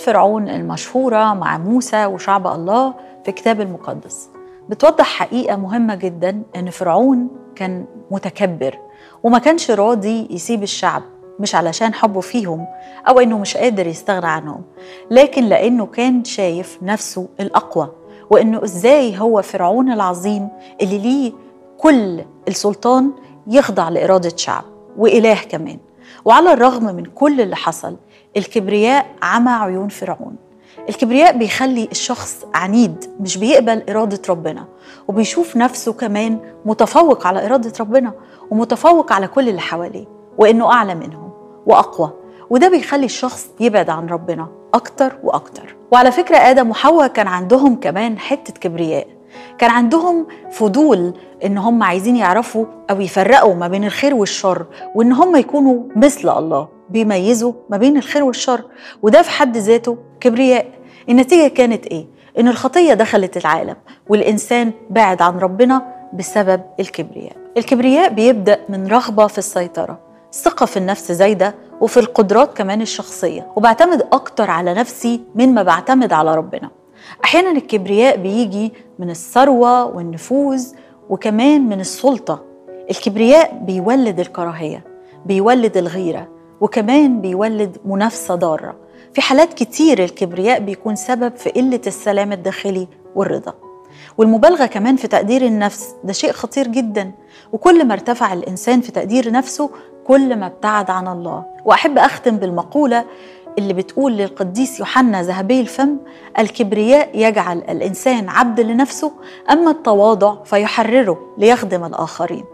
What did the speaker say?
فرعون المشهورة مع موسى وشعب الله في الكتاب المقدس بتوضح حقيقة مهمة جدا إن فرعون كان متكبر وما كانش راضي يسيب الشعب مش علشان حبه فيهم أو إنه مش قادر يستغنى عنهم لكن لأنه كان شايف نفسه الأقوى وإنه إزاي هو فرعون العظيم اللي ليه كل السلطان يخضع لإرادة شعب وإله كمان وعلى الرغم من كل اللي حصل الكبرياء عمى عيون فرعون الكبرياء بيخلي الشخص عنيد مش بيقبل إرادة ربنا وبيشوف نفسه كمان متفوق على إرادة ربنا ومتفوق على كل اللي حواليه وإنه أعلى منهم وأقوى وده بيخلي الشخص يبعد عن ربنا أكتر وأكتر وعلى فكرة آدم وحواء كان عندهم كمان حتة كبرياء كان عندهم فضول ان هم عايزين يعرفوا او يفرقوا ما بين الخير والشر وان هم يكونوا مثل الله بيميزوا ما بين الخير والشر وده في حد ذاته كبرياء النتيجه كانت ايه ان الخطيه دخلت العالم والانسان بعد عن ربنا بسبب الكبرياء الكبرياء بيبدا من رغبه في السيطره ثقه في النفس زايده وفي القدرات كمان الشخصيه وبعتمد اكتر على نفسي من ما بعتمد على ربنا احيانا الكبرياء بيجي من الثروه والنفوذ وكمان من السلطه الكبرياء بيولد الكراهيه بيولد الغيره وكمان بيولد منافسه ضاره في حالات كتير الكبرياء بيكون سبب في قله السلام الداخلي والرضا والمبالغه كمان في تقدير النفس ده شيء خطير جدا وكل ما ارتفع الانسان في تقدير نفسه كل ما ابتعد عن الله واحب اختم بالمقوله اللي بتقول للقديس يوحنا ذهبي الفم الكبرياء يجعل الانسان عبد لنفسه اما التواضع فيحرره ليخدم الاخرين